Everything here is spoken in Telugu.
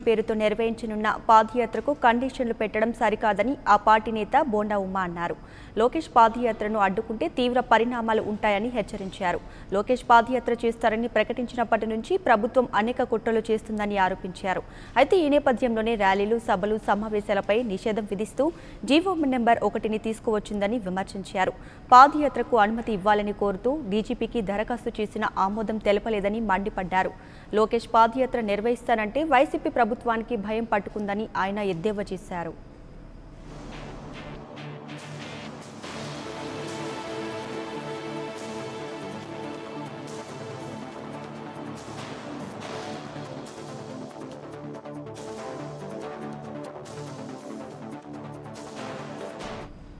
పేరుతో నిర్వహించనున్న పాదయాత్రకు కండిషన్లు పెట్టడం సరికాదని ఆ పార్టీ నేత బోండా ఉమా అన్నారు లోకేష్ పాదయాత్రను అడ్డుకుంటే తీవ్ర పరిణామాలు ఉంటాయని హెచ్చరించారు లోకేష్ పాదయాత్ర చేస్తారని ప్రకటించినప్పటి నుంచి ప్రభుత్వం అనేక కుట్రలు చేస్తుందని ఆరోపించారు అయితే ఈ నేపథ్యంలోనే ర్యాలీలు సభలు సమావేశాలపై నిషేధం విధిస్తూ జీవో నెంబర్ ఒకటిని తీసుకువచ్చిందని విమర్శించారు పాదయాత్రకు అనుమతి ఇవ్వాలని కోరుతూ డీజీపీకి దరఖాస్తు చేసిన ఆమోదం తెలపలేదని మండిపడ్డారు లోకేష్ పాదయాత్ర నిర్వహిస్తానంటే వైసీపీ ప్రభుత్వానికి భయం పట్టుకుందని ఆయన ఎద్దేవా చేశారు